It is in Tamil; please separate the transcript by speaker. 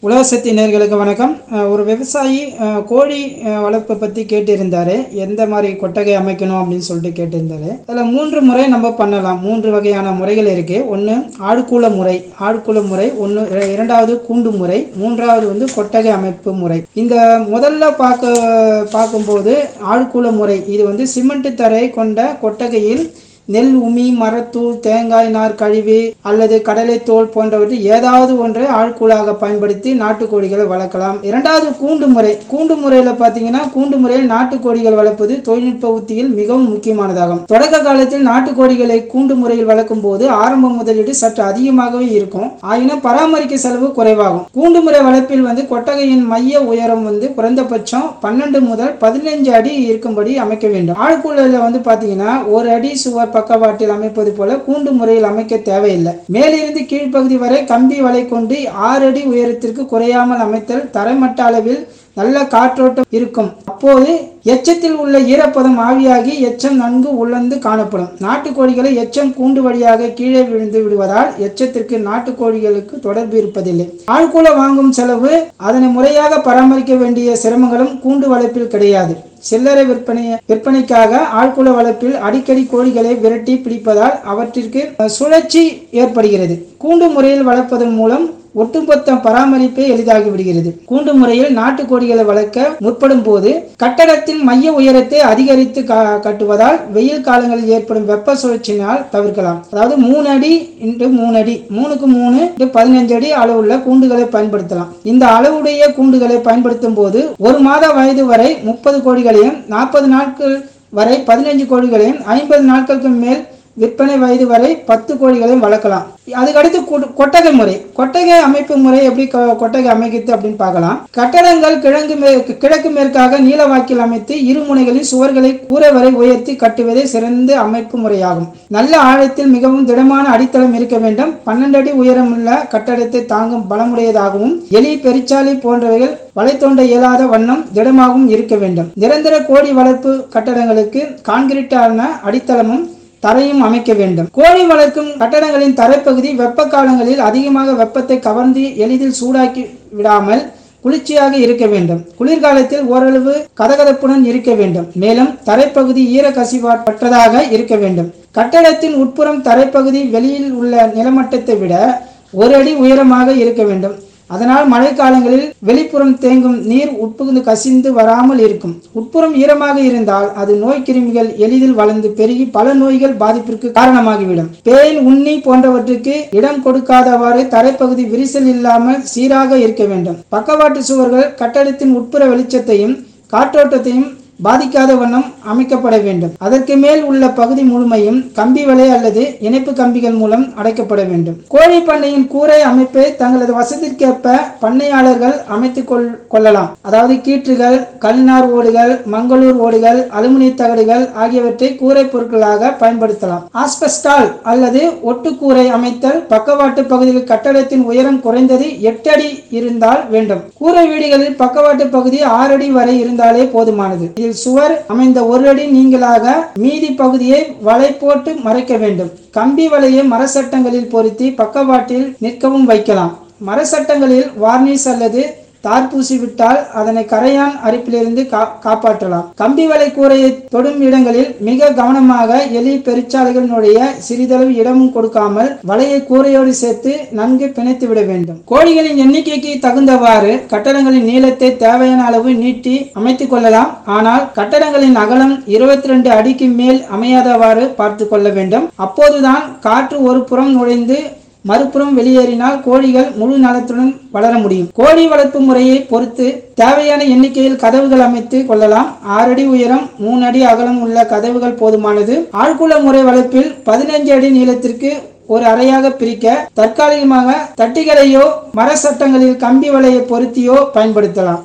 Speaker 1: உலகசக்தி நேர்களுக்கு வணக்கம் அஹ் ஒரு விவசாயி அஹ், கோழி அஹ், வளர்ப்பை பற்றி கேட்டிருந்தாரு எந்த மாதிரி கொட்டகை அமைக்கணும் அப்படின்னு சொல்லிட்டு கேட்டிருந்தாரு அதில் மூன்று முறை நம்ம பண்ணலாம் மூன்று வகையான முறைகள் இருக்கு ஒன்று ஆழ்கூல முறை ஆழ்கூல முறை ஒன்று இரண்டாவது கூண்டு முறை மூன்றாவது வந்து கொட்டகை அமைப்பு முறை இந்த முதல்ல பார்க்க பார்க்கும்போது ஆழ்கூல முறை இது வந்து சிமெண்ட் தரை கொண்ட கொட்டகையில் நெல் உமி மரத்தூள் தேங்காய் நார் கழிவு அல்லது கடலைத்தோல் போன்றவற்றை ஏதாவது ஒன்றை ஆழ்கூலாக பயன்படுத்தி நாட்டுக்கோழிகளை வளர்க்கலாம் இரண்டாவது கூண்டு முறை கூண்டு முறையில் பார்த்தீங்கன்னா கூண்டு முறையில் நாட்டுக்கோழிகள் வளர்ப்பது தொழில்நுட்ப உத்தியில் மிகவும் முக்கியமானதாகும் தொடக்க காலத்தில் நாட்டுக்கோழிகளை கூண்டு முறையில் வளர்க்கும் போது ஆரம்ப முதலீடு சற்று அதிகமாகவே இருக்கும் ஆயினும் பராமரிக்க செலவு குறைவாகும் கூண்டு முறை வளர்ப்பில் வந்து கொட்டகையின் மைய உயரம் வந்து குறைந்தபட்சம் பன்னெண்டு முதல் பதினைஞ்சு அடி இருக்கும்படி அமைக்க வேண்டும் ஆழ்கூழல வந்து பாத்தீங்கன்னா ஒரு அடி சுவர் பக்கவாட்டில் அமைப்பது போல கூண்டு முறையில் அமைக்க தேவையில்லை மேலிருந்து கீழ்ப்பகுதி வரை கம்பி வலை கொண்டு ஆறு அடி உயரத்திற்கு குறையாமல் அமைத்தல் தரைமட்ட அளவில் நல்ல காற்றோட்டம் இருக்கும் அப்போது எச்சத்தில் உள்ள ஈரப்பதம் ஆவியாகி எச்சம் நன்கு உலர்ந்து காணப்படும் நாட்டுக்கோழிகளை எச்சம் கூண்டு வழியாக கீழே விழுந்து விடுவதால் எச்சத்திற்கு நாட்டுக்கோழிகளுக்கு தொடர்பு இருப்பதில்லை ஆழ்கூல வாங்கும் செலவு அதனை முறையாக பராமரிக்க வேண்டிய சிரமங்களும் கூண்டு வளர்ப்பில் கிடையாது சில்லறை விற்பனை விற்பனைக்காக ஆழ்குல வளர்ப்பில் அடிக்கடி கோழிகளை விரட்டி பிடிப்பதால் அவற்றிற்கு அஹ், சுழற்சி ஏற்படுகிறது கூண்டு முறையில் வளர்ப்பதன் மூலம் ஒட்டுமொத்த பராமரிப்பே எளிதாகி விடுகிறது கூண்டு முறையில் நாட்டு கோழிகளை வளர்க்க முற்படும் போது கட்டடத்தின் மைய உயரத்தை அதிகரித்து கா- கட்டுவதால் வெயில் காலங்களில் ஏற்படும் வெப்ப சுழற்சியினால் தவிர்க்கலாம் அதாவது மூணு அடி இன்ட்டு மூணு அடி மூணுக்கு மூணு இன்ட்டு பதினஞ்சு அடி அளவுள்ள கூண்டுகளை பயன்படுத்தலாம் இந்த அளவுடைய கூண்டுகளை பயன்படுத்தும் போது ஒரு மாத வயது வரை முப்பது கோழிகளையும் நாற்பது நாட்கள் வரை பதினஞ்சு கோழிகளையும் ஐம்பது நாட்களுக்கு மேல் விற்பனை வயது வரை பத்து கோழிகளையும் வளர்க்கலாம் அதுக்கடுத்து கொ- கொட்டகை முறை கொட்டகை அமைப்பு முறை எப்படி கொ- கொட்டகை அமைக்கிறது அப்படின்னு பார்க்கலாம் கட்டடங்கள் கிழங்கு மே கிழக்கு மேற்காக நீளவாக்கில் அமைத்து இரு முனைகளில் சுவர்களை கூரை வரை உயர்த்தி கட்டுவதே சிறந்த அமைப்பு முறையாகும் நல்ல ஆழத்தில் மிகவும் திடமான அடித்தளம் இருக்க வேண்டும் பன்னெண்டு அடி உயரமுள்ள கட்டடத்தை தாங்கும் பலமுடையதாகவும் எலி பெருச்சாளி போன்றவைகள் வலை தோண்ட இயலாத வண்ணம் திடமாகவும் இருக்க வேண்டும் நிரந்தர கோழி வளர்ப்பு கட்டடங்களுக்கு கான்கிரீட்டான அடித்தளமும் தரையும் அமைக்க வேண்டும் கோழி வளர்க்கும் கட்டடங்களின் தரைப்பகுதி வெப்ப காலங்களில் அதிகமாக வெப்பத்தை கவர்ந்து எளிதில் சூடாக்கி விடாமல் குளிர்ச்சியாக இருக்க வேண்டும் குளிர்காலத்தில் ஓரளவு கதகதப்புடன் இருக்க வேண்டும் மேலும் தரைப்பகுதி ஈர கசிவாற்றதாக இருக்க வேண்டும் கட்டடத்தின் உட்புறம் தரைப்பகுதி வெளியில் உள்ள நிலமட்டத்தை விட ஒரு அடி உயரமாக இருக்க வேண்டும் அதனால் மழைக்காலங்களில் வெளிப்புறம் தேங்கும் நீர் உட்புகுந்து கசிந்து வராமல் இருக்கும் உட்புறம் ஈரமாக இருந்தால் அது நோய் கிருமிகள் எளிதில் வளர்ந்து பெருகி பல நோய்கள் பாதிப்பிற்கு காரணமாகிவிடும் பேன் உண்ணி போன்றவற்றுக்கு இடம் கொடுக்காதவாறு தரைப்பகுதி விரிசல் இல்லாமல் சீராக இருக்க வேண்டும் பக்கவாட்டு சுவர்கள் கட்டடத்தின் உட்புற வெளிச்சத்தையும் காற்றோட்டத்தையும் பாதிக்காத வண்ணம் அமைக்கப்பட வேண்டும் அதற்கு மேல் உள்ள பகுதி முழுமையும் கம்பி வலை அல்லது இணைப்பு கம்பிகள் மூலம் அடைக்கப்பட வேண்டும் கோழி பண்ணையின் கூரை அமைப்பை தங்களது வசதிக்கேற்ப பண்ணையாளர்கள் அமைத்துக் கொள் கொள்ளலாம் அதாவது கீற்றுகள் கல்நார் ஓடுகள் மங்களூர் ஓடுகள் அலுமினிய தகடுகள் ஆகியவற்றை கூரை பொருட்களாக பயன்படுத்தலாம் ஆஸ்பெஸ்டால் அல்லது ஒட்டுக்கூரை அமைத்தல் பக்கவாட்டு பகுதியில் கட்டடத்தின் உயரம் குறைந்தது எட்டு அடி இருந்தால் வேண்டும் கூரை வீடுகளில் பக்கவாட்டு பகுதி ஆறு அடி வரை இருந்தாலே போதுமானது இதில் சுவர் அமைந்த ஒரு அடி நீங்களாக மீதி பகுதியை வலை போட்டு மறைக்க வேண்டும் கம்பி வலையை மரசட்டங்களில் பொருத்தி பக்கவாட்டில் நிற்கவும் வைக்கலாம் மரசட்டங்களில் வார்னிஷ் அல்லது தார் பூசி விட்டால் அதனை கரையான் அரிப்பிலிருந்து கா காப்பாற்றலாம் கம்பி வலை கூரையை தொடும் இடங்களில் மிக கவனமாக எலி பெருச்சாலைகளினுடைய சிறிதளவு இடமும் கொடுக்காமல் வலையை கூரையோடு சேர்த்து நன்கு பிணைத்து விட வேண்டும் கோழிகளின் எண்ணிக்கைக்கு தகுந்தவாறு கட்டடங்களின் நீளத்தை தேவையான அளவு நீட்டி அமைத்துக் கொள்ளலாம் ஆனால் கட்டடங்களின் அகலம் இருபத்தி ரெண்டு அடிக்கு மேல் அமையாதவாறு பார்த்து கொள்ள வேண்டும் அப்போதுதான் காற்று ஒரு புறம் நுழைந்து மறுபுறம் வெளியேறினால் கோழிகள் முழு நலத்துடன் வளர முடியும் கோழி வளர்ப்பு முறையை பொறுத்து தேவையான எண்ணிக்கையில் கதவுகள் அமைத்து கொள்ளலாம் ஆறு அடி உயரம் மூணு அடி அகலம் உள்ள கதவுகள் போதுமானது ஆழ்குள முறை வளர்ப்பில் பதினைஞ்சு அடி நீளத்திற்கு ஒரு அறையாக பிரிக்க தற்காலிகமாக தட்டிகளையோ மர சட்டங்களில் கம்பி வலையை பொருத்தியோ பயன்படுத்தலாம்